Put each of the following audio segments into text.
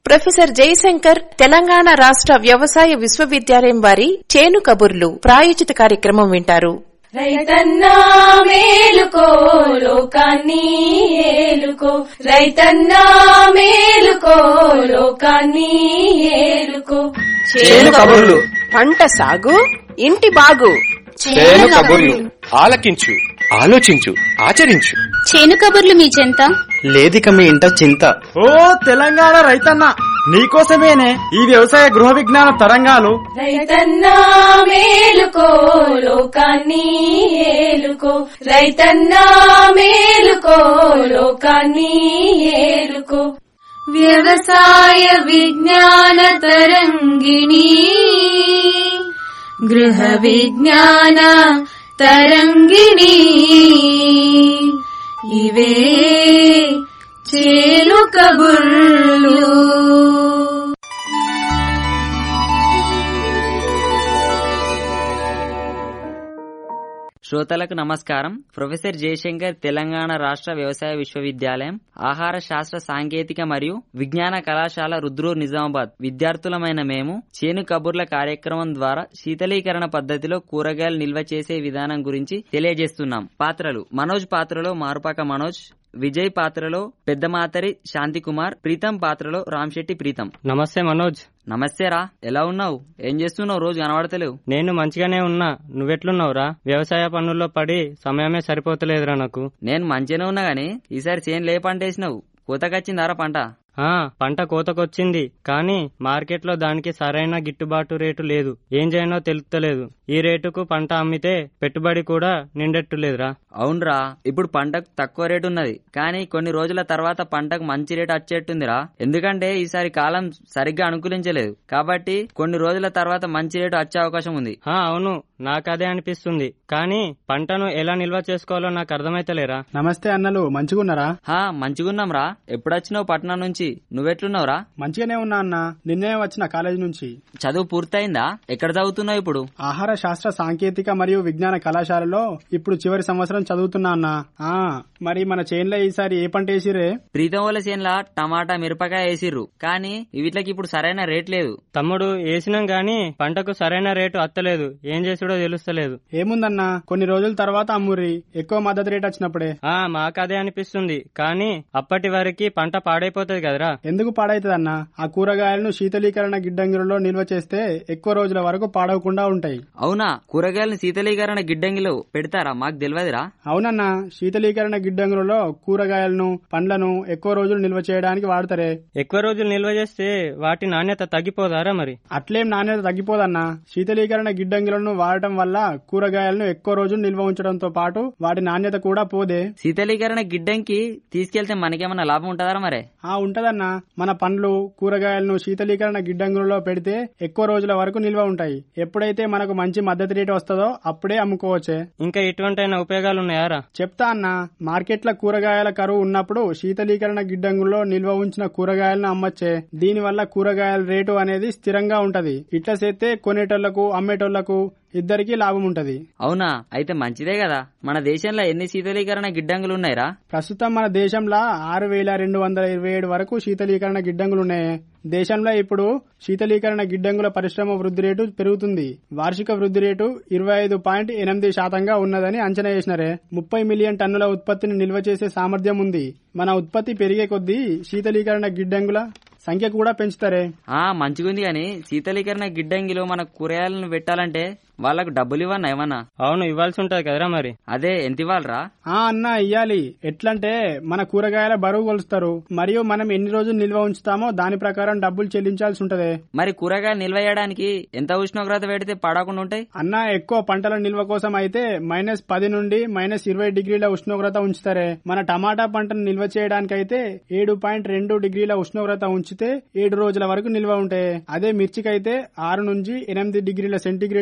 professor Jayashankar Telangana రాష్ట్ర వ్యవసాయ విశ్వవిద్యాలయం వారి చేను కబుర్లు ప్రాయోజిత కార్యక్రమం వింటారు రైతన్నా మేలుకో లోకాన్ని ఏలుకో రైతన్నా మేలుకో లోకాన్ని ఏలుకో చేను కబుర్లు పంట సాగు ఇంటి బాగు చేను కబుర్లు ఆలకించు ఆలోచించు ఆచరించు చేను కబుర్లు మీ చెంత లేదిక మీ ఇంట చింత ఓ తెలంగాణ రైతన్న నీకోసమేనే ఈ వ్యవసాయ గృహ విజ్ఞాన తరంగాలు రైతన్నా మేలుకో లోకాన్ని ఏలుకో రైతన్నా మేలుకో లోకాన్ని ఏలుకో వ్యవసాయ విజ్ఞాన తరంగిణి గృహ విజ్ఞాన తరంగిణి ఇవే చేలు కబుర్లు శ్రోతలకు నమస్కారం ప్రొఫెసర్ జయశంకర్ తెలంగాణ రాష్ట్ర వ్యవసాయ విశ్వవిద్యాలయం ఆహార శాస్త్ర సాంకేతిక మరియు విజ్ఞాన కళాశాల రుద్రూర్ నిజామాబాద్ విద్యార్థులమైన మేము చేను కబుర్ల కార్యక్రమం ద్వారా శీతలీకరణ పద్ధతిలో కూరగాయలు నిల్వ చేసే విధానం గురించి తెలియజేస్తున్నాం పాత్రలు మనోజ్ పాత్రలో మారుపాక మనోజ్ విజయ్ పాత్రలో పెద్ద మాతరి శాంతికుమార్ ప్రీతం పాత్రలో రామ్శెట్టి ప్రీతం నమస్తే మనోజ్ నమస్తే రా ఎలా ఉన్నావు ఏం చేస్తున్నావు రోజు కనబడతలేవు నేను మంచిగానే ఉన్నా నువ్వెట్లున్నావురా వ్యవసాయ పనుల్లో పడి సమయమే సరిపోతలేదురా నాకు నేను మంచిగానే ఉన్నా గానీ ఈసారి చేను లే పంట వేసినావు కోతకొచ్చిందారా పంట ఆ పంట కోతకొచ్చింది కానీ మార్కెట్లో దానికి సరైన గిట్టుబాటు రేటు లేదు ఏం చేయనో తెలుస్తలేదు ఈ రేటుకు పంట అమ్మితే పెట్టుబడి కూడా నిండెట్టులేదురా అవునరా ఇప్పుడు పంటకు తక్కువ రేటు ఉన్నది కానీ కొన్ని రోజుల తర్వాత పంటకు మంచి రేటు వచ్చేట్టుందిరా ఎందుకంటే ఈసారి కాలం సరిగ్గా అనుకూలించలేదు కాబట్టి కొన్ని రోజుల తర్వాత మంచి రేటు వచ్చే అవకాశం ఉంది ఆ అవును నాకదే అనిపిస్తుంది కానీ పంటను ఎలా నిల్వ చేసుకోవాలో నాకు అర్థమైతలేరా నమస్తే అన్నలు మంచిగున్నారా హా మంచిగున్నాం రా ఎప్పుడొచ్చినావు పట్నం నుంచి నువ్వెట్లున్నావురా మంచిగానే ఉన్నా అన్న నిన్నే వచ్చిన కాలేజ్ నుంచి చదువు పూర్తయిందా ఎక్కడ చదువుతున్నావు ఇప్పుడు ఆహార శాస్త్ర సాంకేతిక మరియు విజ్ఞాన కళాశాలలో ఇప్పుడు చివరి సంవత్సరం చదువుతున్నా అన్న ఆ మరి మన చేన్లో ఈసారి ఏ పంట వేసిరే ప్రీతం వాళ్ళ చేనులా టమాటా మిరపకాయ వేసిర్రు కానీ వీటికి ఇప్పుడు సరైన రేట్ లేదు తమ్ముడు వేసినాం గాని పంటకు సరైన రేటు అత్తలేదు ఏం చేసుడో తెలుస్తలేదు ఏముందన్న కొన్ని రోజుల తర్వాత అమ్ముర్రి ఎక్కువ మద్దతు రేట్ వచ్చినప్పుడే ఆ మాకదే అనిపిస్తుంది కానీ అప్పటి వరకు పంట పాడైపోతుంది కదరా ఎందుకు పాడైతుందన్న ఆ కూరగాయలను శీతలీకరణ గిడ్డంగిలో నిల్వ చేస్తే ఎక్కువ రోజుల వరకు పాడవకుండా ఉంటాయి అవునా కూరగాయలను శీతలీకరణ గిడ్డంగిలో పెడతారా మాకు తెలియదురా అవునన్న శీతలీకరణ గిడ్డంగులలో కూరగాయలను పండ్లను ఎక్కువ రోజులు నిల్వ చేయడానికి వాడతారే ఎక్కువ రోజులు నిల్వ చేస్తే వాటి నాణ్యత తగ్గిపోదారా మరి అట్లేం నాణ్యత తగ్గిపోదన్న శీతలీకరణ గిడ్డంగులను వాడటం వల్ల కూరగాయలను ఎక్కువ రోజులు నిల్వ ఉంచడంతో పాటు వాటి నాణ్యత కూడా పోదే శీతలీకరణ గిడ్డంకి తీసుకెళ్తే మనకేమన్నా లాభం ఉంటుందా మరి ఆ ఉంటదన్న మన పండ్లు కూరగాయలను శీతలీకరణ గిడ్డంగులలో పెడితే ఎక్కువ రోజుల వరకు నిల్వ ఉంటాయి ఎప్పుడైతే మనకు మంచి మద్దతు రేటు వస్తుందో అప్పుడే అమ్ముకోవచ్చే ఇంకా ఇటువంటి ఉపయోగాలు ఉన్నాయారా చెప్తా అన్న మార్కెట్ల కూరగాయల కరువు ఉన్నప్పుడు శీతలీకరణ గిడ్డంగుల్లో నిల్వ ఉంచిన కూరగాయలను అమ్మచ్చే దీనివల్ల కూరగాయల రేటు అనేది స్థిరంగా ఉంటది ఇట్లా చేస్తే కొనేటోళ్లకు అమ్మేటోళ్లకు ఇద్దరికీ లాభం ఉంటది అవునా అయితే మంచిదే కదా మన దేశంలో ఎన్ని శీతలీకరణ గిడ్డంగులు ఉన్నాయిరా ప్రస్తుతం మన దేశంలో ఆరు వేల రెండు వందల ఇరవై ఏడు వరకు శీతలీకరణ గిడ్డంగులు ఉన్నాయి దేశంలో ఇప్పుడు శీతలీకరణ గిడ్డంగుల పరిశ్రమ వృద్ధి రేటు పెరుగుతుంది వార్షిక వృద్ధి రేటు ఇరవై ఐదు పాయింట్ ఎనిమిది శాతంగా ఉన్నదని అంచనా వేసినారే ముప్పై మిలియన్ టన్నుల ఉత్పత్తిని నిల్వ చేసే సామర్థ్యం ఉంది మన ఉత్పత్తి పెరిగే కొద్దీ శీతలీకరణ గిడ్డంగుల సంఖ్య కూడా పెంచుతారే ఆ మంచిగుంది గాని శీతలీకరణ గిడ్డంగిలో మన కూరగాయలను పెట్టాలంటే వాళ్ళకు డబ్బులు ఇవ్వన్నా ఏమన్నా అవును ఇవ్వాల్సి ఉంటది కదరా మరి అదే ఎంత ఇవ్వాలరా ఆ అన్న ఇయ్యాలి ఎట్లంటే మన కూరగాయల బరువు కొలుస్తారు మరియు మనం ఎన్ని రోజులు నిల్వ ఉంచుతామో దాని ప్రకారం డబ్బులు చెల్లించాల్సి ఉంటది మరి కూరగాయలు నిల్వ చేయడానికి ఎంత ఉష్ణోగ్రత పెడితే పడకుండా ఉంటాయి అన్న ఎక్కువ పంటల నిల్వ కోసం అయితే మైనస్ పది నుండి మైనస్ ఇరవై డిగ్రీల ఉష్ణోగ్రత ఉంచుతారే మన టమాటా పంటను నిల్వ చేయడానికి అయితే ఏడు పాయింట్ రెండు డిగ్రీల ఉష్ణోగ్రత ఉంచితే ఏడు రోజుల వరకు నిల్వ ఉంటాయి అదే మిర్చికైతే ఆరు నుంచి ఎనిమిది డిగ్రీల సెంటీగ్రేడ్ వద్ద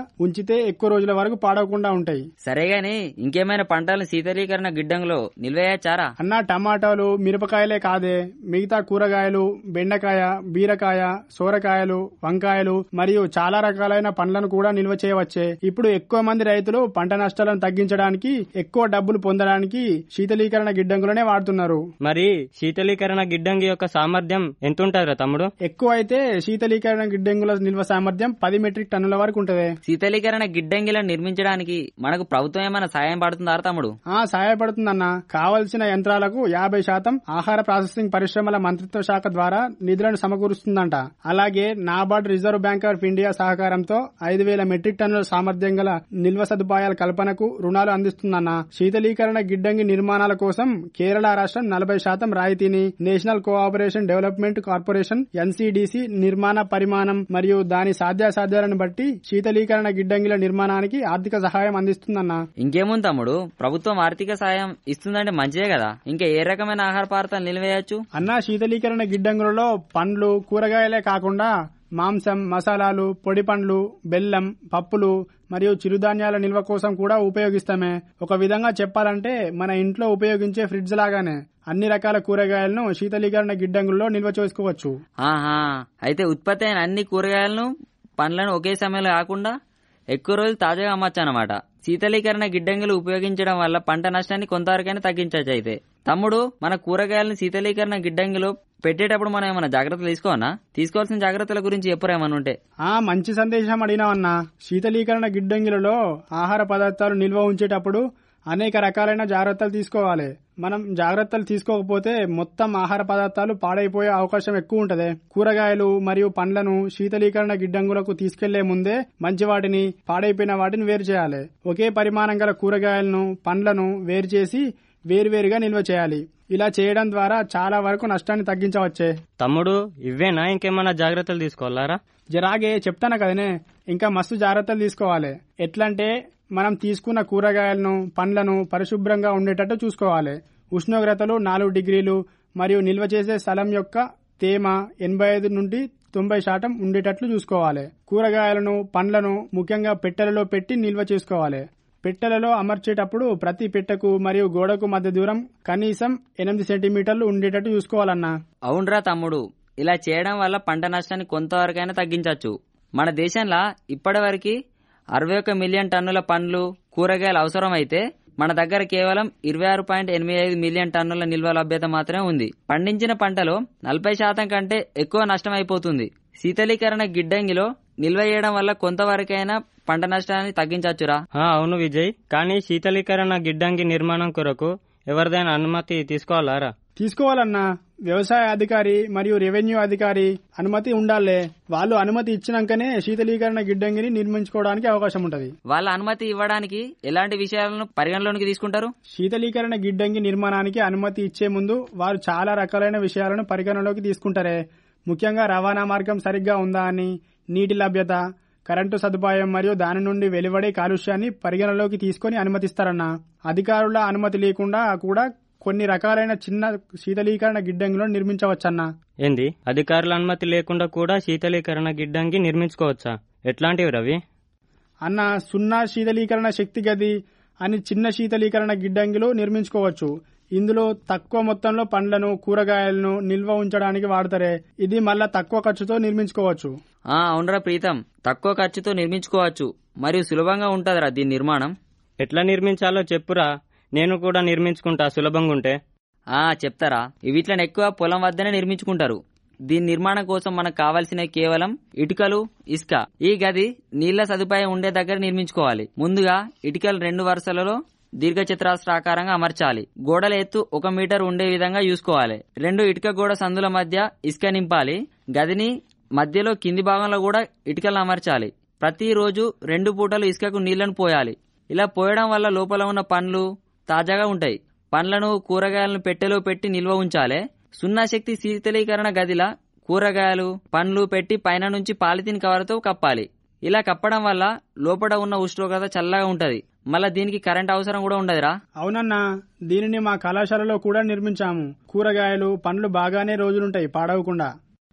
ఉంచితే ఎక్కువ రోజుల వరకు పాడవకుండా ఉంటాయి సరే గాని ఇంకేమైనా పంటలను శీతలీకరణ గిడ్డంగులో నిల్వేయచ్చారా అన్న టమాటాలు మిరపకాయలే కాదే మిగతా కూరగాయలు బెండకాయ బీరకాయ సోరకాయలు వంకాయలు మరియు చాలా రకాలైన పండ్లను కూడా నిల్వ చేయవచ్చే ఇప్పుడు ఎక్కువ మంది రైతులు పంట నష్టాలను తగ్గించడానికి ఎక్కువ డబ్బులు పొందడానికి శీతలీకరణ గిడ్డంగులనే వాడుతున్నారు మరి శీతలీకరణ గిడ్డంగి యొక్క సామర్థ్యం ఎంత ఉంటుందిరా తమ్ముడు ఎక్కువ అయితే శీతలీకరణ గిడ్డంగుల నిల్వ సామర్థ్యం పది మెట్రిక్ టన్నుల వరకు ఉంటది శీతలీకరణ గిడ్డంగిలను నిర్మించడానికి మనకు ప్రభుత్వం ఏమైనా సాయం పడుతుందా తమ్ముడు ఆ సహాయపడుతుందన్న కావలసిన యంత్రాలకు యాభై శాతం ఆహార ప్రాసెసింగ్ పరిశ్రమల మంత్రిత్వ శాఖ ద్వారా నిధులను సమకూరుస్తుందంట అలాగే NABARD reserve bank of India సహకారంతో ఐదు వేల మెట్రిక్ టన్నుల సామర్థ్యం గల నిల్వ సదుపాయాల కల్పనకు రుణాలు అందిస్తుందన్న శీతలీకరణ గిడ్డంగి నిర్మాణాల కోసం కేరళ రాష్ట్రం నలభై శాతం రాయితీని national cooperation development corporation NCDC నిర్మాణ పరిమాణం మరియు దాని సాధ్యాసాధ్యాలను బట్టి శీతలీకరణ గిడ్డంగిల నిర్మాణానికి ఆర్థిక సహాయం అందిస్తుందన్న ఇంకేముంది తమ్ముడు ప్రభుత్వం ఆర్థిక సాయం ఇస్తుందంటే మంచిదే కదా ఇంకా ఏ రకమైన ఆహార పదార్థాలు నిల్వేయచ్చు అన్న శీతలీకరణ గిడ్డంగులలో పండ్లు కూరగాయలే కాకుండా మాంసం మసాలాలు పొడి పండ్లు బెల్లం పప్పులు మరియు చిరుధాన్యాల నిల్వ కోసం కూడా ఉపయోగిస్తామే ఒక విధంగా చెప్పాలంటే మన ఇంట్లో ఉపయోగించే ఫ్రిడ్జ్ లాగానే అన్ని రకాల కూరగాయలను శీతలీకరణ గిడ్డంగుల్లో నిల్వ చేసుకోవచ్చు ఆహా అయితే ఉత్పత్తి అయిన అన్ని కూరగాయలను పండ్లను ఒకే సమయంలో కాకుండా ఎక్కువ రోజులు తాజాగా అమ్మచ్చు అనమాట శీతలీకరణ గిడ్డంగులు ఉపయోగించడం వల్ల పంట నష్టాన్ని కొంతవరకైనా తగ్గించవచ్చు అయితే తమ్ముడు మన కూరగాయలను శీతలీకరణ గిడ్డంగిలో పెట్టేటప్పుడు మనం ఏమైనా జాగ్రత్తలు తీసుకోవన్నా తీసుకోవాల్సిన జాగ్రత్తల గురించి ఎప్పుడు ఏమైనా ఉంటే ఆ మంచి సందేశం అడిగినావన్నా శీతలీకరణ గిడ్డంగిలలో ఆహార పదార్థాలు నిల్వ ఉంచేటప్పుడు అనేక రకాలైన జాగ్రత్తలు తీసుకోవాలి మనం జాగ్రత్తలు తీసుకోకపోతే మొత్తం ఆహార పదార్థాలు పాడైపోయే అవకాశం ఎక్కువ ఉంటది కూరగాయలు మరియు పండ్లను శీతలీకరణ గిడ్డంగులకు తీసుకెళ్లే ముందే మంచి వాటిని పాడైపోయిన వాటిని వేరు చేయాలి ఒకే పరిమాణం గల కూరగాయలను పండ్లను వేరు చేసి వేరువేరుగా నిల్వ చేయాలి ఇలా చేయడం ద్వారా చాలా వరకు నష్టాన్ని తగ్గించవచ్చే తమ్ముడు ఇవేనా ఇంకేమైనా జాగ్రత్తలు తీసుకోవాలారా జరాగే చెప్తాను కదనే ఇంకా మస్తు జాగ్రత్తలు తీసుకోవాలి ఎట్లంటే మనం తీసుకున్న కూరగాయలను పండ్లను పరిశుభ్రంగా ఉండేటట్టు చూసుకోవాలి ఉష్ణోగ్రతలు నాలుగు డిగ్రీలు మరియు నిల్వ చేసే స్థలం యొక్క తేమ ఎనభై ఐదు నుండి తొంభై శాతం ఉండేటట్లు చూసుకోవాలి కూరగాయలను పండ్లను ముఖ్యంగా పెట్టెలలో పెట్టి నిల్వ చేసుకోవాలి పెట్టెలలో అమర్చేటప్పుడు ప్రతి పెట్టెకు మరియు గోడకు మధ్య దూరం కనీసం ఎనిమిది సెంటీమీటర్లు ఉండేటట్టు చూసుకోవాలన్నా అవునరా తమ్ముడు ఇలా చేయడం వల్ల పంట నష్టాన్ని కొంతవరకైనా తగ్గించవచ్చు మన దేశంలో ఇప్పటివరకు అరవై ఒక మిలియన్ టన్నుల పండ్లు కూరగాయలు అవసరమైతే మన దగ్గర కేవలం ఇరవై ఆరు పాయింట్ ఎనిమిది ఐదు మిలియన్ టన్నుల నిల్వ లభ్యత మాత్రమే ఉంది పండించిన పంటలో నలభై శాతం కంటే ఎక్కువ నష్టం అయిపోతుంది శీతలీకరణ గిడ్డంగిలో నిల్వ చేయడం వల్ల కొంతవరకైనా పంట నష్టాన్ని తగ్గించవచ్చురా ఆ, అవును విజయ్ కానీ శీతలీకరణ గిడ్డంగి నిర్మాణం కొరకు ఎవరిదైనా అనుమతి తీసుకోవాలారా తీసుకోవాలన్నా వ్యవసాయ అధికారి మరియు రెవెన్యూ అధికారి అనుమతి ఉండాలే వాళ్ళు అనుమతి ఇచ్చినాకనే శీతలీకరణ గిడ్డంగిని నిర్మించుకోవడానికి అవకాశం ఉంటది వాళ్ళ అనుమతి ఇవ్వడానికి ఎలాంటి విషయాలను పరిగణలోనికి తీసుకుంటారు శీతలీకరణ గిడ్డంగి నిర్మాణానికి అనుమతి ఇచ్చే ముందు వారు చాలా రకాలైన విషయాలను పరిగణలోకి తీసుకుంటారే ముఖ్యంగా రవాణా మార్గం సరిగ్గా ఉందా అని నీటి లభ్యత కరెంటు సదుపాయం మరియు దాని నుండి వెలువడే కాలుష్యాన్ని పరిగణలోకి తీసుకొని అనుమతిస్తారన్న అధికారుల అనుమతి లేకుండా కూడా కొన్ని రకాలైన చిన్న శీతలీకరణ గిడ్డంగులను నిర్మించవచ్చన్నా ఏంది అధికారుల అనుమతి లేకుండా కూడా శీతలీకరణ గిడ్డంగి నిర్మించుకోవచ్చా ఎట్లాంటివి రవి అన్న సున్నా శీతలీకరణ శక్తి గది అని చిన్న శీతలీకరణ గిడ్డంగిలు నిర్మించుకోవచ్చు ఇందులో తక్కువ మొత్తంలో పండ్లను కూరగాయలను నిల్వ ఉంచడానికి వాడతారే ఇది మళ్ళా తక్కువ ఖర్చుతో నిర్మించుకోవచ్చు ఆ అవునరా ప్రీతం తక్కువ ఖర్చుతో నిర్మించుకోవచ్చు మరియు సులభంగా ఉంటదిరా దీని నిర్మాణం ఎట్లా నిర్మించాలో చెప్పురా నేను కూడా నిర్మించుకుంటా సులభంగా ఉంటే ఆ చెప్తారా వీటిని ఎక్కువ పొలం వద్దనే నిర్మించుకుంటారు దీని నిర్మాణం కోసం మనకు కావాల్సిన కేవలం ఇటుకలు ఇసుక ఈ గది నీళ్ల సదుపాయం ఉండే దగ్గర నిర్మించుకోవాలి ముందుగా ఇటుకలు రెండు వరుసలలో దీర్ఘచతురాస్రాకారంగా అమర్చాలి గోడల ఎత్తు ఒక మీటర్ ఉండే విధంగా చూసుకోవాలి రెండు ఇటుక గోడ సందుల మధ్య ఇసుక నింపాలి గదిని మధ్యలో కింది భాగంలో కూడా ఇటుకలు అమర్చాలి ప్రతిరోజు రెండు పూటలు ఇసుకకు నీళ్లను పోయాలి ఇలా పోయడం వల్ల లోపల ఉన్న పండ్లు తాజాగా ఉంటాయి పండ్లను కూరగాయలను పెట్టెలో పెట్టి నిల్వ ఉంచాలి సున్నా శక్తి శీతలీకరణ గదిలా కూరగాయలు పండ్లు పెట్టి పైన నుంచి పాలిథిన్ కవర్తో కప్పాలి ఇలా కప్పడం వల్ల లోపల ఉన్న ఉష్ణోగ్రత చల్లగా ఉంటది మళ్ళా దీనికి కరెంట్ అవసరం కూడా ఉండదురా అవునన్నా దీనిని మా కళాశాలలో కూడా నిర్మించాము కూరగాయలు పండ్లు బాగానే రోజులుంటాయి పాడవకుండా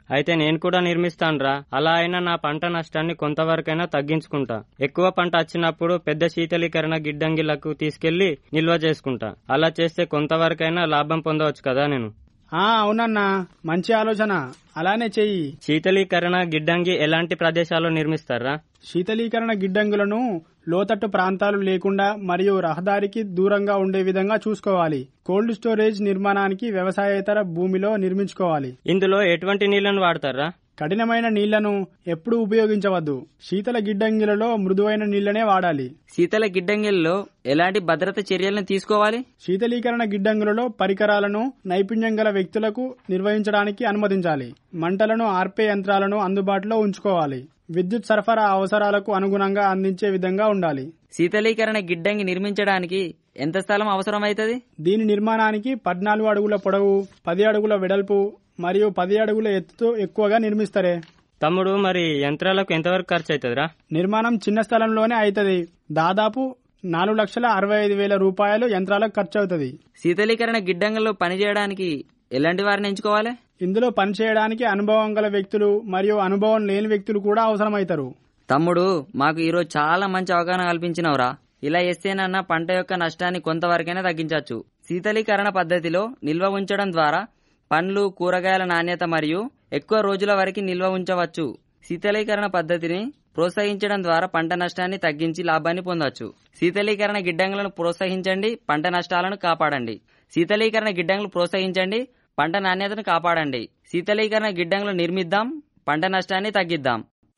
అయితే నేను కూడా నిర్మిస్తానురా అలా అయినా నా పంట నష్టాన్ని కొంతవరకైనా తగ్గించుకుంటా ఎక్కువ పంట వచ్చినప్పుడు పెద్ద శీతలీకరణ గిడ్డంగిలకు తీసుకెళ్లి నిల్వ చేసుకుంటా అలా చేస్తే కొంతవరకైనా లాభం పొందవచ్చు కదా నేను ఆ అవునన్నా మంచి ఆలోచన అలానే చెయ్యి శీతలీకరణ గిడ్డంగి ఎలాంటి ప్రదేశాల్లో నిర్మిస్తారా శీతలీకరణ గిడ్డంగులను లోతట్టు ప్రాంతాలు లేకుండా మరియు రహదారికి దూరంగా ఉండే విధంగా చూసుకోవాలి కోల్డ్ స్టోరేజ్ నిర్మాణానికి వ్యవసాయేతర భూమిలో నిర్మించుకోవాలి ఇందులో ఎటువంటి నీళ్లను వాడతారా కఠినమైన నీళ్లను ఎప్పుడూ ఉపయోగించవద్దు శీతల గిడ్డంగిలలో మృదువైన నీళ్లనే వాడాలి శీతల గిడ్డంగిల్లో ఎలాంటి భద్రత చర్యలను తీసుకోవాలి శీతలీకరణ గిడ్డంగులలో పరికరాలను నైపుణ్యం గల వ్యక్తులకు నిర్వహించడానికి అనుమతించాలి మంటలను ఆర్పే యంత్రాలను అందుబాటులో ఉంచుకోవాలి విద్యుత్ సరఫరా అవసరాలకు అనుగుణంగా అందించే విధంగా ఉండాలి శీతలీకరణ గిడ్డంగి నిర్మించడానికి ఎంత స్థలం అవసరమైతది దీని నిర్మాణానికి పద్నాలుగు అడుగుల పొడవు పది అడుగుల వెడల్పు మరియు పది అడుగుల ఎత్తుతో ఎక్కువగా నిర్మిస్తారే తమ్ముడు మరి యంత్రాలకు ఎంతవరకు ఖర్చు అవుతుందిరా నిర్మాణం చిన్న స్థలంలోనే అవుతుంది దాదాపు నాలుగు లక్షల అరవై ఐదు వేల రూపాయలు యంత్రాలకు ఖర్చు అవుతుంది శీతలీకరణ గిడ్డంగిలో పనిచేయడానికి ఎలాంటి వారిని ఎంచుకోవాలి ఇందులో పనిచేయడానికి అనుభవం గల వ్యక్తులు మరియు అనుభవం లేని వ్యక్తులు కూడా అవసరమవుతారు తమ్ముడు మాకు ఈరోజు చాలా మంచి అవగాహన కల్పించినవురా ఇలా చేస్తేనన్నా పంట యొక్క నష్టాన్ని కొంతవరకైనా తగ్గించవచ్చు శీతలీకరణ పద్ధతిలో నిల్వ ఉంచడం ద్వారా పండ్లు కూరగాయల నాణ్యత మరియు ఎక్కువ రోజుల వరకు నిల్వ ఉంచవచ్చు శీతలీకరణ పద్ధతిని ప్రోత్సహించడం ద్వారా పంట నష్టాన్ని తగ్గించి లాభాన్ని పొందవచ్చు శీతలీకరణ గిడ్డంగులను ప్రోత్సహించండి పంట నష్టాలను కాపాడండి శీతలీకరణ గిడ్డంగులు ప్రోత్సహించండి పంట నాణ్యతను కాపాడండి శీతలీకరణ గిడ్డంగులు నిర్మిద్దాం పంట నష్టాన్ని తగ్గిద్దాం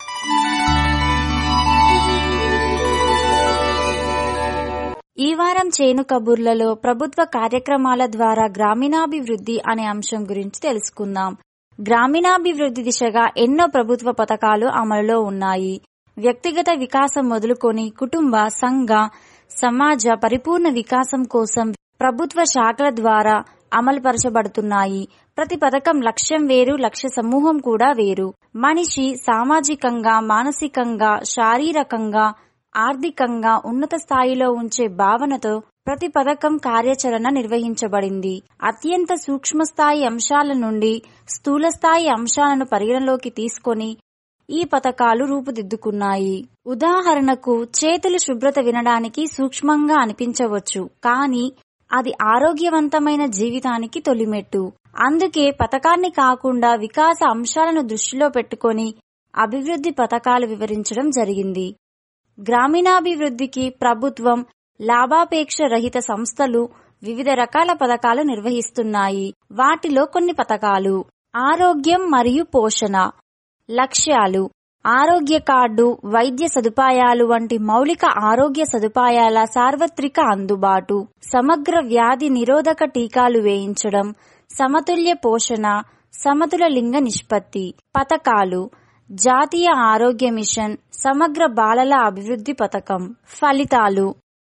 ఈ వారం చేను కబుర్లలో ప్రభుత్వ కార్యక్రమాల ద్వారా గ్రామీణాభివృద్ధి అనే అంశం గురించి తెలుసుకుందాం గ్రామీణాభివృద్ధి దిశగా ఎన్నో ప్రభుత్వ పథకాలు అమలులో ఉన్నాయి వ్యక్తిగత వికాసం మొదలుకొని కుటుంబ సంఘ సమాజ పరిపూర్ణ వికాసం కోసం ప్రభుత్వ శాఖల ద్వారా అమలుపరచబడుతున్నాయి ప్రతి పథకం లక్ష్యం వేరు లక్ష్య సమూహం కూడా వేరు మనిషి సామాజికంగా మానసికంగా శారీరకంగా ఆర్థికంగా ఉన్నత స్థాయిలో ఉంచే భావనతో ప్రతి పథకం కార్యాచరణ నిర్వహించబడింది అత్యంత సూక్ష్మ స్థాయి అంశాల నుండి స్థూల స్థాయి అంశాలను పరిగణలోకి తీసుకొని ఈ పథకాలు రూపుదిద్దుకున్నాయి ఉదాహరణకు చేతుల శుభ్రత వినడానికి సూక్ష్మంగా అనిపించవచ్చు కానీ అది ఆరోగ్యవంతమైన జీవితానికి తొలిమెట్టు అందుకే పథకాన్ని కాకుండా వికాస అంశాలను దృష్టిలో పెట్టుకొని అభివృద్ధి పథకాలు వివరించడం జరిగింది గ్రామీణాభివృద్ధికి ప్రభుత్వం లాభాపేక్ష రహిత సంస్థలు వివిధ రకాల పథకాలు నిర్వహిస్తున్నాయి వాటిలో కొన్ని పథకాలు ఆరోగ్యం మరియు పోషణ లక్ష్యాలు ఆరోగ్య కార్డు వైద్య సదుపాయాలు వంటి మౌలిక ఆరోగ్య సదుపాయాల సార్వత్రిక అందుబాటు సమగ్ర వ్యాధి నిరోధక టీకాలు వేయించడం సమతుల్య పోషణ సమతుల లింగ నిష్పత్తి పథకాలు జాతీయ ఆరోగ్య మిషన్ సమగ్ర బాలల అభివృద్ధి పథకం ఫలితాలు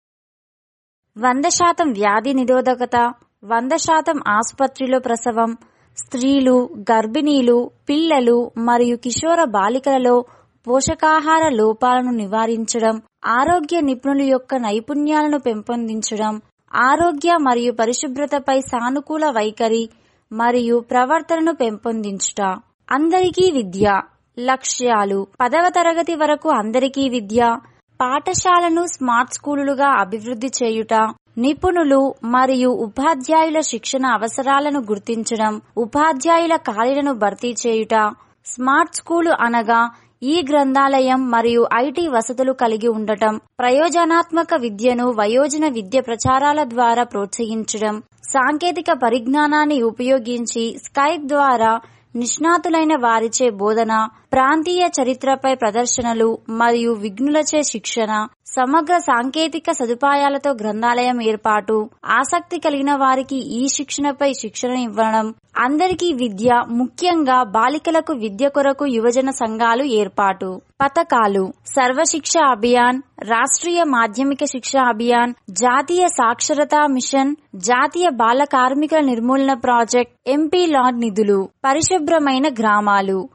వంద శాతం వ్యాధి నిరోధకత వంద శాతం ఆసుపత్రిలో ప్రసవం స్త్రీలు గర్భిణీలు పిల్లలు మరియు కిషోర బాలికలలో పోషకాహార లోపాలను నివారించడం ఆరోగ్య నిపుణుల యొక్క నైపుణ్యాలను పెంపొందించడం ఆరోగ్య మరియు పరిశుభ్రతపై సానుకూల వైఖరి మరియు ప్రవర్తనను పెంపొందించుట అందరికీ విద్య లక్ష్యాలు పదవ తరగతి వరకు అందరికీ విద్య పాఠశాలను స్మార్ట్ స్కూలుగా అభివృద్ధి చేయుట నిపుణులు మరియు ఉపాధ్యాయుల శిక్షణ అవసరాలను గుర్తించడం ఉపాధ్యాయుల ఖాళీలను భర్తీ చేయుట స్మార్ట్ స్కూలు అనగా ఈ గ్రంథాలయం మరియు ఐటీ వసతులు కలిగి ఉండటం ప్రయోజనాత్మక విద్యను వయోజన విద్య ప్రచారాల ద్వారా ప్రోత్సహించడం సాంకేతిక పరిజ్ఞానాన్ని ఉపయోగించి స్కైప్ ద్వారా నిష్ణాతులైన వారిచే బోధన ప్రాంతీయ చరిత్రపై ప్రదర్శనలు మరియు విఘ్నులచే శిక్షణ సమగ్ర సాంకేతిక సదుపాయాలతో గ్రంథాలయం ఏర్పాటు ఆసక్తి కలిగిన వారికి ఈ శిక్షణపై శిక్షణ ఇవ్వడం అందరికీ విద్య ముఖ్యంగా బాలికలకు విద్య కొరకు యువజన సంఘాలు ఏర్పాటు పథకాలు సర్వశిక్ష అభియాన్ రాష్ట్రీయ మాధ్యమిక శిక్ష అభియాన్ జాతీయ సాక్షరతా మిషన్ జాతీయ బాల కార్మికుల నిర్మూలన ప్రాజెక్ట్ ఎంపీ లాడ్ నిధులు పరిశుభ్రమైన గ్రామాలు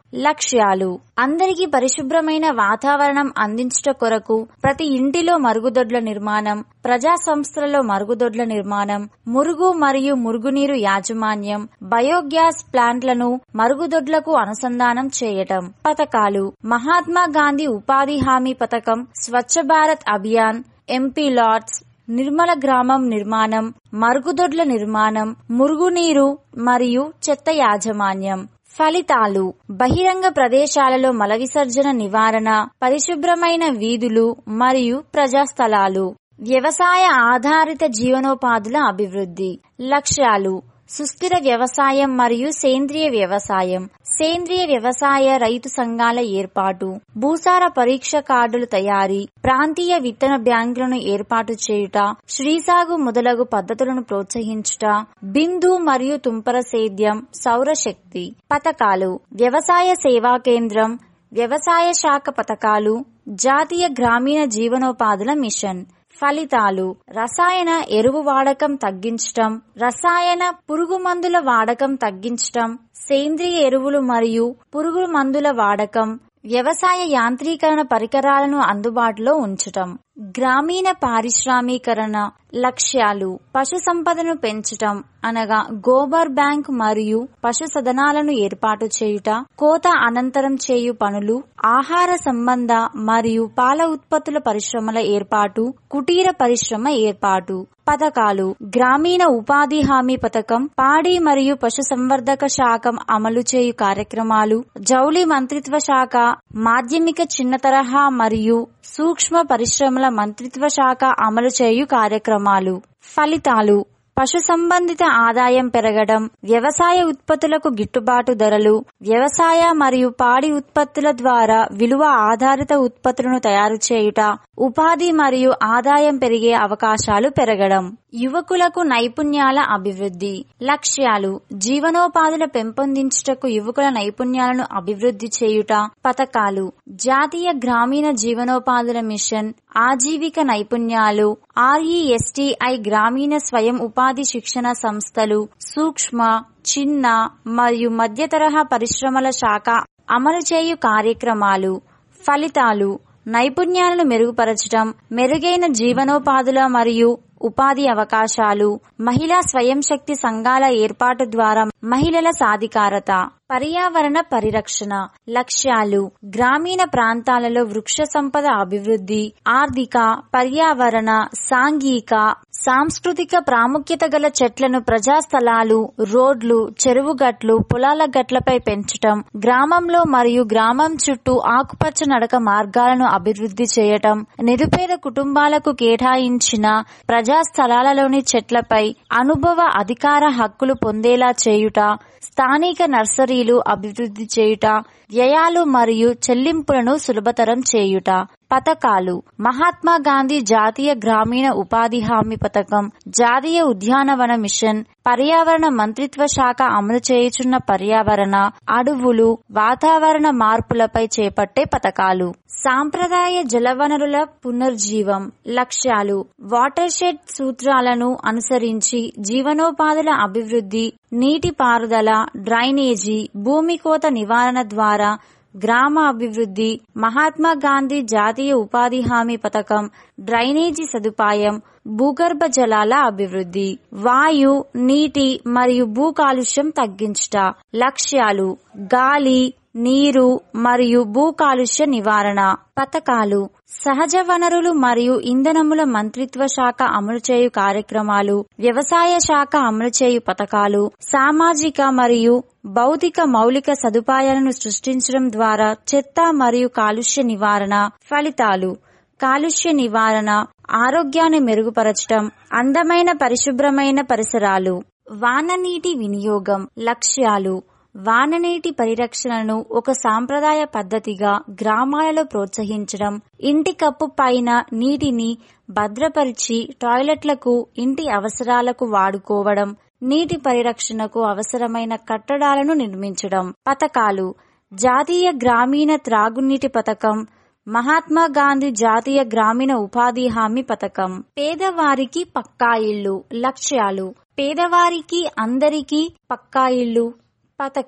లక్ష్యాలు అందరికీ పరిశుభ్రమైన వాతావరణం అందించుట కొరకు ప్రతి ఇంటిలో మరుగుదొడ్ల నిర్మాణం ప్రజా సంస్థలలో మరుగుదొడ్ల నిర్మాణం మురుగు మరియు మురుగునీరు యాజమాన్యం బయోగ్యాస్ ప్లాంట్లను మరుగుదొడ్లకు అనుసంధానం చేయటం పథకాలు మహాత్మా గాంధీ ఉపాధి హామీ పథకం స్వచ్ఛ భారత్ అభియాన్ ఎంపీ లాట్స్ నిర్మల గ్రామం నిర్మాణం మరుగుదొడ్ల నిర్మాణం మురుగునీరు మరియు చెత్త యాజమాన్యం ఫలితాలు బహిరంగ ప్రదేశాలలో మల విసర్జన నివారణ పరిశుభ్రమైన వీధులు మరియు ప్రజాస్థలాలు వ్యవసాయ ఆధారిత జీవనోపాధుల అభివృద్ధి లక్ష్యాలు సుస్థిర వ్యవసాయం మరియు సేంద్రియ వ్యవసాయం సేంద్రియ వ్యవసాయ రైతు సంఘాల ఏర్పాటు భూసార పరీక్ష కార్డుల తయారీ ప్రాంతీయ విత్తన బ్యాంకులను ఏర్పాటు చేయుట శ్రీసాగు మొదలగు పద్ధతులను ప్రోత్సహించుట బిందు మరియు తుంపర సేద్యం సౌరశక్తి పథకాలు వ్యవసాయ సేవా కేంద్రం వ్యవసాయ శాఖ పథకాలు జాతీయ గ్రామీణ జీవనోపాధుల మిషన్ ఫలితాలు రసాయన ఎరువు వాడకం తగ్గించటం రసాయన పురుగు మందుల వాడకం తగ్గించటం సేంద్రియ ఎరువులు మరియు పురుగు మందుల వాడకం వ్యవసాయ యాంత్రీకరణ పరికరాలను అందుబాటులో ఉంచటం గ్రామీణ పారిశ్రామీకరణ లక్ష్యాలు పశు సంపదను పెంచటం అనగా గోబర్ బ్యాంక్ మరియు పశు సదనాలను ఏర్పాటు చేయుట కోత అనంతరం చేయు పనులు ఆహార సంబంధ మరియు పాల ఉత్పత్తుల పరిశ్రమల ఏర్పాటు కుటీర పరిశ్రమ ఏర్పాటు పథకాలు గ్రామీణ ఉపాధి హామీ పథకం పాడి మరియు పశు సంవర్ధక శాఖ అమలు చేయు కార్యక్రమాలు జౌలి మంత్రిత్వ శాఖ మాధ్యమిక చిన్న తరహా మరియు సూక్ష్మ పరిశ్రమల మంత్రిత్వ శాఖ అమలు చేయు కార్యక్రమాలు ఫలితాలు పశు సంబంధిత ఆదాయం పెరగడం వ్యవసాయ ఉత్పత్తులకు గిట్టుబాటు ధరలు వ్యవసాయ మరియు పాడి ఉత్పత్తుల ద్వారా విలువ ఆధారిత ఉత్పత్తులను తయారు చేయుట ఉపాధి మరియు ఆదాయం పెరిగే అవకాశాలు పెరగడం యువకులకు నైపుణ్యాల అభివృద్ధి లక్ష్యాలు జీవనోపాధుల పెంపొందించుటకు యువకుల నైపుణ్యాలను అభివృద్ధి చేయుట పథకాలు జాతీయ గ్రామీణ జీవనోపాధుల మిషన్ ఆజీవిక నైపుణ్యాలు ఆర్ఈఎస్టీఐ గ్రామీణ స్వయం ఉపాధి శిక్షణ సంస్థలు సూక్ష్మ చిన్న మరియు మధ్య తరహా పరిశ్రమల శాఖ అమలు చేయు కార్యక్రమాలు ఫలితాలు నైపుణ్యాలను మెరుగుపరచడం మెరుగైన జీవనోపాధుల మరియు ఉపాధి అవకాశాలు మహిళా స్వయం శక్తి సంఘాల ఏర్పాటు ద్వారా మహిళల సాధికారత పర్యావరణ పరిరక్షణ లక్ష్యాలు గ్రామీణ ప్రాంతాలలో వృక్ష సంపద అభివృద్ధి ఆర్థిక పర్యావరణ సాంఘిక సాంస్కృతిక ప్రాముఖ్యత గల చెట్లను ప్రజా స్థలాలు రోడ్లు చెరువు గట్లు పొలాల గట్లపై పెంచటం గ్రామంలో మరియు గ్రామం చుట్టూ ఆకుపచ్చ నడక మార్గాలను అభివృద్ధి చేయటం నిరుపేద కుటుంబాలకు కేటాయించిన ప్రజా స్థలాలలోని చెట్లపై అనుభవ అధికార హక్కులు పొందేలా చేయుట స్థానిక నర్సరీలు అభివృద్ధి చేయుట వ్యయాలు మరియు చెల్లింపులను సులభతరం చేయుట పథకాలు మహాత్మా గాంధీ జాతీయ గ్రామీణ ఉపాధి హామీ పథకం జాతీయ ఉద్యానవన మిషన్ పర్యావరణ మంత్రిత్వ శాఖ అమలు చేయుచున్న పర్యావరణ అడవులు వాతావరణ మార్పులపై చేపట్టే పథకాలు సాంప్రదాయ జలవనరుల పునర్జీవం లక్ష్యాలు వాటర్ షెడ్ సూత్రాలను అనుసరించి జీవనోపాధుల అభివృద్ధి నీటిపారుదల డ్రైనేజీ భూమి కోత నివారణ ద్వారా గ్రామ అభివృద్ధి మహాత్మా గాంధీ జాతీయ ఉపాధి హామీ పథకం డ్రైనేజీ సదుపాయం భూగర్భ జలాల అభివృద్ధి వాయు నీటి మరియు భూ కాలుష్యం తగ్గించుట లక్ష్యాలు గాలి నీరు మరియు భూ కాలుష్య నివారణ పథకాలు సహజ వనరులు మరియు ఇంధనముల మంత్రిత్వ శాఖ అమలు చేయు కార్యక్రమాలు వ్యవసాయ శాఖ అమలు చేయు పథకాలు సామాజిక మరియు భౌతిక మౌలిక సదుపాయాలను సృష్టించడం ద్వారా చెత్త మరియు కాలుష్య నివారణ ఫలితాలు కాలుష్య నివారణ ఆరోగ్యాన్ని మెరుగుపరచడం అందమైన పరిశుభ్రమైన పరిసరాలు వాననీటి వినియోగం లక్ష్యాలు వాననీటి పరిరక్షణను ఒక సాంప్రదాయ పద్ధతిగా గ్రామాలలో ప్రోత్సహించడం ఇంటి కప్పు పైన నీటిని భద్రపరిచి టాయిలెట్లకు ఇంటి అవసరాలకు వాడుకోవడం నీటి పరిరక్షణకు అవసరమైన కట్టడాలను నిర్మించడం పథకాలు జాతీయ గ్రామీణ త్రాగునీటి పథకం మహాత్మా గాంధీ జాతీయ గ్రామీణ ఉపాధి హామీ పథకం పేదవారికి పక్కా ఇల్లు లక్ష్యాలు పేదవారికి అందరికీ పక్కా ఇల్లు పథకం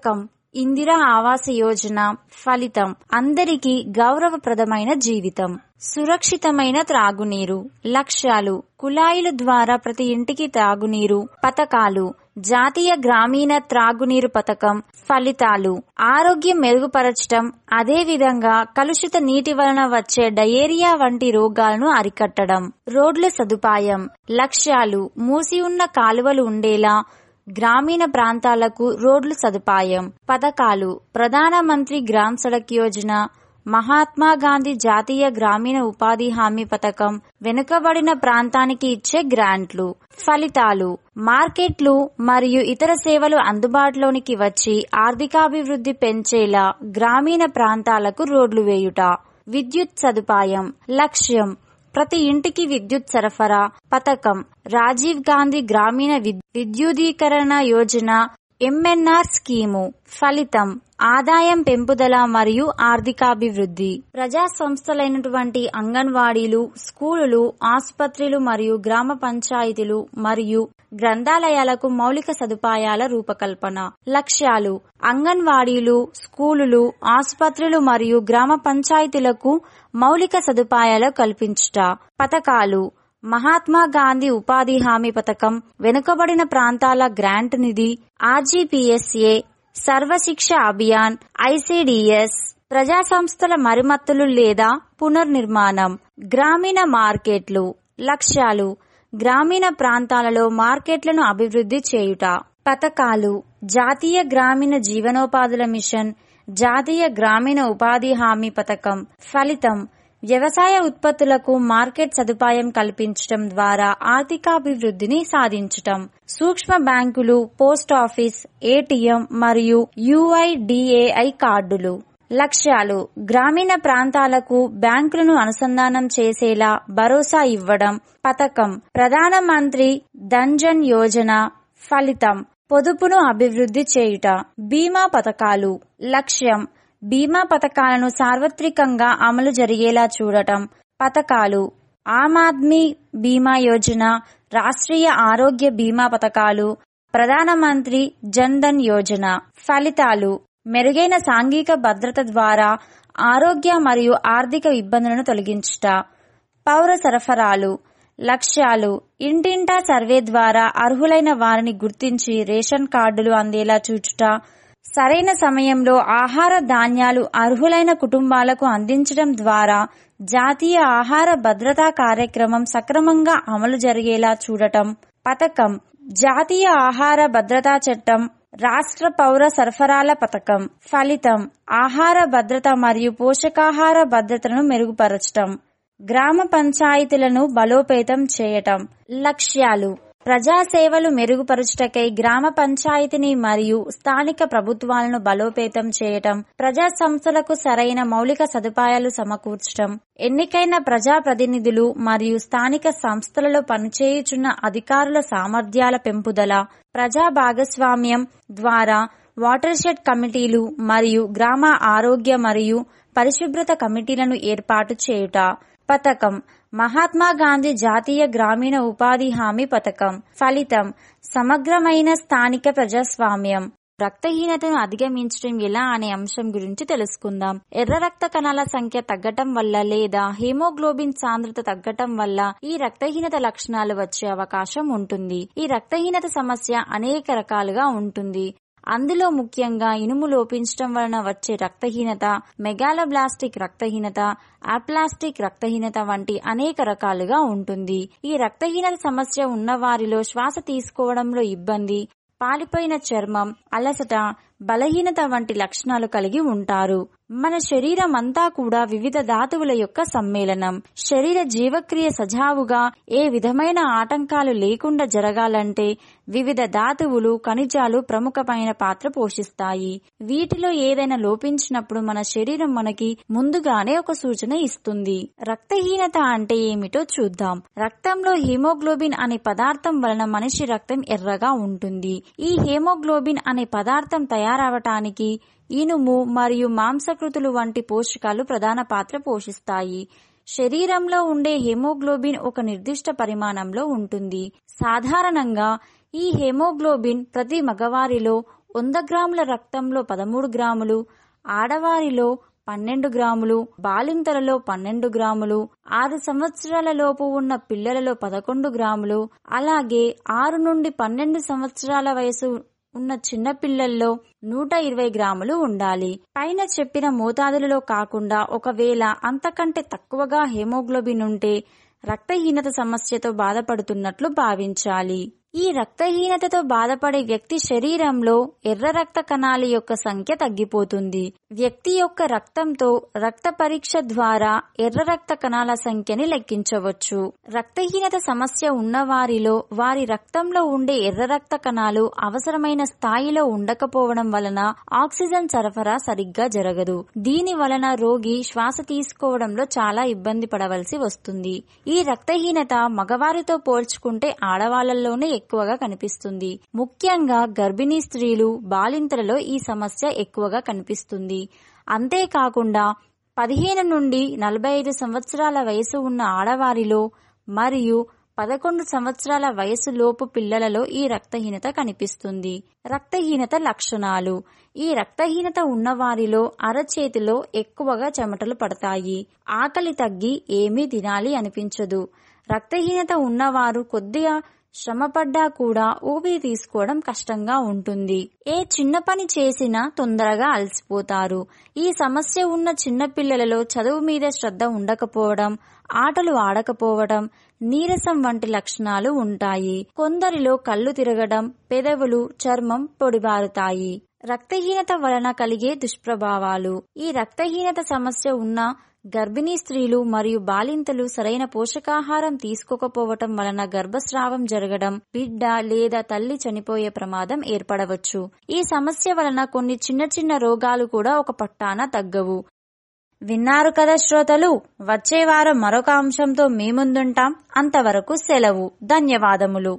ఇందిరా ఆవాస యోజన ఫలితం అందరికీ గౌరవప్రదమైన జీవితం సురక్షితమైన త్రాగునీరు లక్ష్యాలు కుళాయిల ద్వారా ప్రతి ఇంటికి త్రాగునీరు పథకాలు జాతీయ గ్రామీణ త్రాగునీరు పథకం ఫలితాలు ఆరోగ్యం మెరుగుపరచటం అదేవిధంగా కలుషిత నీటి వలన వచ్చే డయేరియా వంటి రోగాలను అరికట్టడం రోడ్ల సదుపాయం లక్ష్యాలు మూసి ఉన్న కాలువలు ఉండేలా గ్రామీణ ప్రాంతాలకు రోడ్లు సదుపాయం పథకాలు ప్రధానమంత్రి గ్రామ్ సడక్ యోజన మహాత్మా గాంధీ జాతీయ గ్రామీణ ఉపాధి హామీ పథకం వెనుకబడిన ప్రాంతానికి ఇచ్చే గ్రాంట్లు ఫలితాలు మార్కెట్లు మరియు ఇతర సేవలు అందుబాటులోనికి వచ్చి ఆర్థికాభివృద్ధి పెంచేలా గ్రామీణ ప్రాంతాలకు రోడ్లు వేయుట విద్యుత్ సదుపాయం లక్ష్యం ప్రతి ఇంటికి విద్యుత్ సరఫరా పథకం రాజీవ్ గాంధీ గ్రామీణ విద్- విద్యుదీకరణ యోజన ఎంఎన్ఆర్ స్కీము ఫలితం ఆదాయం పెంపుదల మరియు ఆర్థికాభివృద్ధి ప్రజా సంస్థలైనటువంటి అంగన్వాడీలు స్కూలులు ఆసుపత్రులు మరియు గ్రామ పంచాయతీలు మరియు గ్రంథాలయాలకు మౌలిక సదుపాయాల రూపకల్పన లక్ష్యాలు అంగన్వాడీలు స్కూలులు ఆసుపత్రులు మరియు గ్రామ పంచాయతీలకు మౌలిక సదుపాయాలు కల్పించుట పథకాలు మహాత్మా గాంధీ ఉపాధి హామీ పథకం వెనుకబడిన ప్రాంతాల గ్రాంట్ నిధి ఆర్జీపీఎస్ఏ సర్వశిక్ష అభియాన్ ఐసిడిఎస్ ప్రజా సంస్థల మరమ్మతులు లేదా పునర్నిర్మాణం గ్రామీణ మార్కెట్లు లక్ష్యాలు గ్రామీణ ప్రాంతాలలో మార్కెట్లను అభివృద్ధి చేయుట పథకాలు జాతీయ గ్రామీణ జీవనోపాధుల మిషన్ జాతీయ గ్రామీణ ఉపాధి హామీ పథకం ఫలితం వ్యవసాయ ఉత్పత్తులకు మార్కెట్ సదుపాయం కల్పించటం ద్వారా ఆర్థికాభివృద్ధిని సాధించటం సూక్ష్మ బ్యాంకులు పోస్ట్ ఆఫీస్ ఏటీఎం మరియు యుఐడిఏఐ కార్డులు లక్ష్యాలు గ్రామీణ ప్రాంతాలకు బ్యాంకులను అనుసంధానం చేసేలా భరోసా ఇవ్వడం పథకం ప్రధానమంత్రి ధన్జన్ యోజన ఫలితం పొదుపును అభివృద్ధి చేయుట బీమా పథకాలు లక్ష్యం బీమా పథకాలను సార్వత్రికంగా అమలు జరిగేలా చూడటం పథకాలు ఆమ్ ఆద్మీ బీమా యోజన రాష్ట్రీయ ఆరోగ్య బీమా పథకాలు ప్రధానమంత్రి జన్ ధన్ యోజన ఫలితాలు మెరుగైన సాంఘిక భద్రత ద్వారా ఆరోగ్య మరియు ఆర్థిక ఇబ్బందులను తొలగించుట పౌర సరఫరాలు లక్ష్యాలు ఇంటింటా సర్వే ద్వారా అర్హులైన వారిని గుర్తించి రేషన్ కార్డులు అందేలా చూచుట సరైన సమయంలో ఆహార ధాన్యాలు అర్హులైన కుటుంబాలకు అందించడం ద్వారా జాతీయ ఆహార భద్రతా కార్యక్రమం సక్రమంగా అమలు జరిగేలా చూడటం పథకం జాతీయ ఆహార భద్రతా చట్టం రాష్ట్ర పౌర సరఫరాల పథకం ఫలితం ఆహార భద్రత మరియు పోషకాహార భద్రతను మెరుగుపరచటం గ్రామ పంచాయతీలను బలోపేతం చేయటం లక్ష్యాలు ప్రజా సేవలు మెరుగుపరచుటకై గ్రామ పంచాయతీని మరియు స్థానిక ప్రభుత్వాలను బలోపేతం చేయటం ప్రజా సంస్థలకు సరైన మౌలిక సదుపాయాలు సమకూర్చటం ఎన్నికైన ప్రజా ప్రతినిధులు మరియు స్థానిక సంస్థలలో పనిచేయుచున్న అధికారుల సామర్థ్యాల పెంపుదల ప్రజా భాగస్వామ్యం ద్వారా వాటర్ షెడ్ కమిటీలు మరియు గ్రామ ఆరోగ్య మరియు పరిశుభ్రత కమిటీలను ఏర్పాటు చేయుట పథకం మహాత్మా గాంధీ జాతీయ గ్రామీణ ఉపాధి హామీ పథకం ఫలితం సమగ్రమైన స్థానిక ప్రజాస్వామ్యం రక్తహీనతను అధిగమించడం ఎలా అనే అంశం గురించి తెలుసుకుందాం ఎర్ర రక్త కణాల సంఖ్య తగ్గటం వల్ల లేదా హీమోగ్లోబిన్ సాంద్రత తగ్గటం వల్ల ఈ రక్తహీనత లక్షణాలు వచ్చే అవకాశం ఉంటుంది ఈ రక్తహీనత సమస్య అనేక రకాలుగా ఉంటుంది అందులో ముఖ్యంగా ఇనుము లోపించడం వలన వచ్చే రక్తహీనత మెగాలోబ్లాస్టిక్ రక్తహీనత అప్లాస్టిక్ రక్తహీనత వంటి అనేక రకాలుగా ఉంటుంది ఈ రక్తహీనత సమస్య ఉన్న వారిలో శ్వాస తీసుకోవడంలో ఇబ్బంది పాలిపోయిన చర్మం అలసట బలహీనత వంటి లక్షణాలు కలిగి ఉంటారు మన శరీరం అంతా కూడా వివిధ ధాతువుల యొక్క సమ్మేళనం శరీర జీవక్రియ సజావుగా ఏ విధమైన ఆటంకాలు లేకుండా జరగాలంటే వివిధ ధాతువులు ఖనిజాలు ప్రముఖమైన పాత్ర పోషిస్తాయి వీటిలో ఏదైనా లోపించినప్పుడు మన శరీరం మనకి ముందుగానే ఒక సూచన ఇస్తుంది రక్తహీనత అంటే ఏమిటో చూద్దాం రక్తంలో హీమోగ్లోబిన్ అనే పదార్థం వలన మనిషి రక్తం ఎర్రగా ఉంటుంది ఈ హీమోగ్లోబిన్ అనే పదార్థం తయారవటానికి ఇనుము మరియు మాంసకృతులు వంటి పోషకాలు ప్రధాన పాత్ర పోషిస్తాయి శరీరంలో ఉండే హెమోగ్లోబిన్ ఒక నిర్దిష్ట పరిమాణంలో ఉంటుంది సాధారణంగా ఈ హెమోగ్లోబిన్ ప్రతి మగవారిలో వంద గ్రాముల రక్తంలో పదమూడు గ్రాములు ఆడవారిలో పన్నెండు గ్రాములు బాలింతలలో పన్నెండు గ్రాములు ఆరు సంవత్సరాల లోపు ఉన్న పిల్లలలో పదకొండు గ్రాములు అలాగే ఆరు నుండి పన్నెండు సంవత్సరాల వయసు ఉన్న చిన్న పిల్లల్లో నూట ఇరవై గ్రాములు ఉండాలి పైన చెప్పిన మోతాదులలో కాకుండా ఒకవేళ అంతకంటే తక్కువగా హెమోగ్లోబిన్ ఉంటే రక్తహీనత సమస్యతో బాధపడుతున్నట్లు భావించాలి ఈ రక్తహీనతతో బాధపడే వ్యక్తి శరీరంలో ఎర్ర రక్త కణాల యొక్క సంఖ్య తగ్గిపోతుంది వ్యక్తి యొక్క రక్తంతో రక్త పరీక్ష ద్వారా ఎర్ర రక్త కణాల సంఖ్యని లెక్కించవచ్చు రక్తహీనత సమస్య ఉన్నవారిలో వారి రక్తంలో ఉండే ఎర్ర రక్త కణాలు అవసరమైన స్థాయిలో ఉండకపోవడం వలన ఆక్సిజన్ సరఫరా సరిగ్గా జరగదు దీని వలన రోగి శ్వాస తీసుకోవడంలో చాలా ఇబ్బంది పడవలసి వస్తుంది ఈ రక్తహీనత మగవారితో పోల్చుకుంటే ఆడవాళ్లలోనే ఎక్కువగా కనిపిస్తుంది ముఖ్యంగా గర్భిణీ స్త్రీలు బాలింతలలో ఈ సమస్య ఎక్కువగా కనిపిస్తుంది అంతేకాకుండా పదిహేను నుండి నలభై ఐదు సంవత్సరాల వయసు ఉన్న ఆడవారిలో మరియు పదకొండు సంవత్సరాల వయసు లోపు పిల్లలలో ఈ రక్తహీనత కనిపిస్తుంది రక్తహీనత లక్షణాలు ఈ రక్తహీనత ఉన్నవారిలో అరచేతిలో ఎక్కువగా చెమటలు పడతాయి ఆకలి తగ్గి ఏమీ తినాలి అనిపించదు రక్తహీనత ఉన్నవారు కొద్దిగా శ్రమపడ్డా కూడా ఊపిరి తీసుకోవడం కష్టంగా ఉంటుంది ఏ చిన్న పని చేసినా తొందరగా అలసిపోతారు ఈ సమస్య ఉన్న చిన్న పిల్లలలో చదువు మీద శ్రద్ధ ఉండకపోవడం ఆటలు ఆడకపోవడం నీరసం వంటి లక్షణాలు ఉంటాయి కొందరిలో కళ్ళు తిరగడం పెదవులు చర్మం పొడిబారుతాయి రక్తహీనత వలన కలిగే దుష్ప్రభావాలు ఈ రక్తహీనత సమస్య ఉన్న గర్భిణీ స్త్రీలు మరియు బాలింతలు సరైన పోషకాహారం తీసుకోకపోవటం వలన గర్భస్రావం జరగడం బిడ్డ లేదా తల్లి చనిపోయే ప్రమాదం ఏర్పడవచ్చు ఈ సమస్య వలన కొన్ని చిన్న చిన్న రోగాలు కూడా ఒక పట్టాన తగ్గవు విన్నారు కదా శ్రోతలు వచ్చే వారం మరొక అంశంతో మీ ముందుంటాం అంతవరకు సెలవు ధన్యవాదములు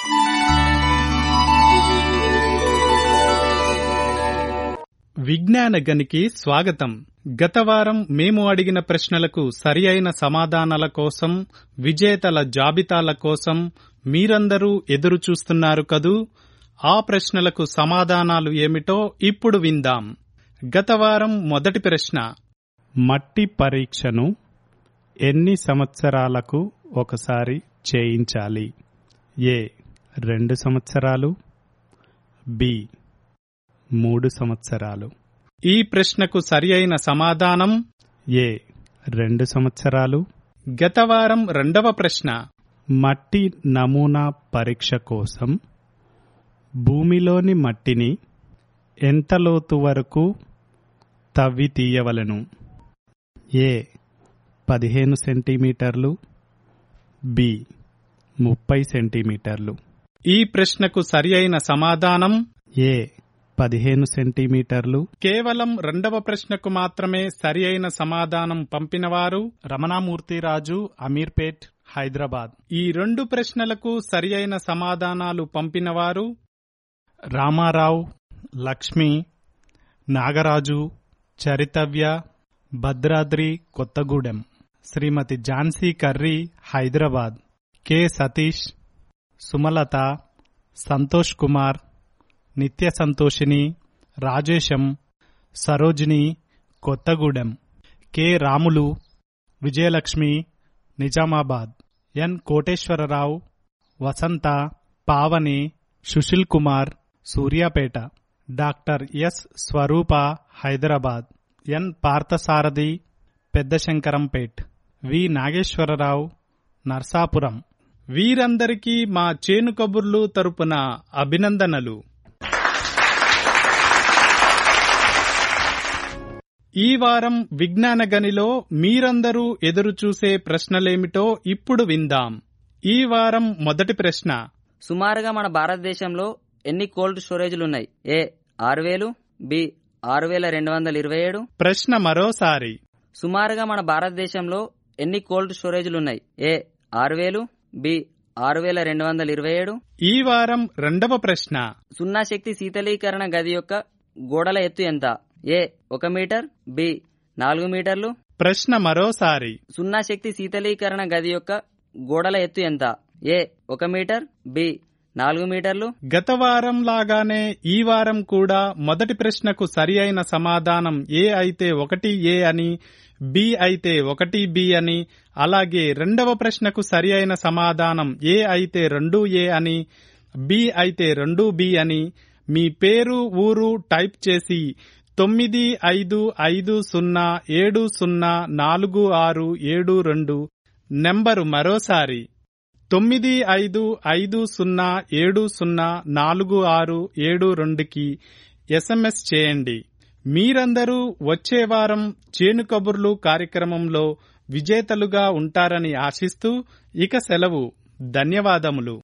విజ్ఞాన గనికి స్వాగతం గత వారం మేము అడిగిన ప్రశ్నలకు సరి అయిన సమాధానాల కోసం విజేతల జాబితాల కోసం మీరందరూ ఎదురు చూస్తున్నారు కదూ ఆ ప్రశ్నలకు సమాధానాలు ఏమిటో ఇప్పుడు విందాం గత వారం మొదటి ప్రశ్న మట్టి పరీక్షను ఎన్ని సంవత్సరాలకు ఒకసారి చేయించాలి ఏ రెండు సంవత్సరాలు బి మూడు సంవత్సరాలు ఈ ప్రశ్నకు సరి అయిన సమాధానం ఏ రెండు సంవత్సరాలు గత వారం రెండవ ప్రశ్న మట్టి నమూనా పరీక్ష కోసం భూమిలోని మట్టిని ఎంత లోతు వరకు తవ్వి తీయవలను ఏ పదిహేను సెంటీమీటర్లు బి ముప్పై సెంటీమీటర్లు ఈ ప్రశ్నకు సరి అయిన సమాధానం ఏ పదిహేను సెంటీమీటర్లు కేవలం రెండవ ప్రశ్నకు మాత్రమే సరి అయిన సమాధానం పంపినవారు రమణామూర్తిరాజు అమీర్పేట్ హైదరాబాద్ ఈ రెండు ప్రశ్నలకు సరి అయిన సమాధానాలు పంపినవారు Ramarao Lakshmi Nagaraju Charithavya Bhadradri Kothagudem Shrimati Jhansi Karri Hyderabad K Satish Sumalatha Santosh Kumar Nitya Santoshini Rajesham Sarojini Kothagudem K Ramulu Vijayalakshmi Nizamabad N Koteswararao Vasantha Pavani Sushil Kumar Suryapet doctor S Swaroopa Hyderabad N Parthasarathi Peddashankarampet V Nageswararao Narsapuram వీరందరికీ మా చేను కబుర్లు తరపున అభినందనలు ఈ వారం విజ్ఞాన గనిలో మీరందరూ ఎదురుచూసే ప్రశ్నలేమిటో ఇప్పుడు విందాం ఈ వారం మొదటి ప్రశ్న సుమారుగా మన భారతదేశంలో ఎన్ని కోల్డ్ స్టోరేజ్లున్నాయి ఏ ఆరు వేలు బి ఆరు వేల రెండు వందల ఇరవై ఏడు ప్రశ్న మరోసారి సుమారుగా మన భారతదేశంలో ఎన్ని కోల్డ్ స్టోరేజ్లున్నాయి ఏ ఆరు వేలు బి ఆరు వేల రెండు వందల ఇరవై ఏడు ఈ వారం రెండవ ప్రశ్న సున్నా శక్తి శీతలీకరణ గది యొక్క గోడల ఎత్తు ఎంత ఏ ఒక మీటర్ బి నాలుగు మీటర్లు ప్రశ్న మరోసారి సున్నా శక్తి శీతలీకరణ గది యొక్క గోడల ఎత్తు ఎంత ఏ ఒక మీటర్ బి నాలుగు మీటర్లు గత వారం లాగానే ఈ వారం కూడా మొదటి ప్రశ్నకు సరి అయిన సమాధానం ఏ అయితే ఒకటి ఏ అని బి అయితే ఒకటి బి అని అలాగే రెండవ ప్రశ్నకు సరి అయిన సమాధానం ఏ అయితే రెండు ఏ అని బి అయితే రెండు బి అని మీ పేరు ఊరు టైప్ చేసి తొమ్మిది ఐదు ఐదు సున్నా ఏడు సున్నా నాలుగు ఆరు ఏడు రెండు నెంబరు మరోసారి తొమ్మిది ఐదు ఐదు సున్నా ఏడు సున్నా నాలుగు ఆరు ఏడు రెండుకి ఎస్ఎంఎస్ చేయండి మీరందరూ వచ్చే వారం చేను కబుర్లు కార్యక్రమంలో విజేతలుగా ఉంటారని ఆశిస్తూ ఇక సెలవు ధన్యవాదములు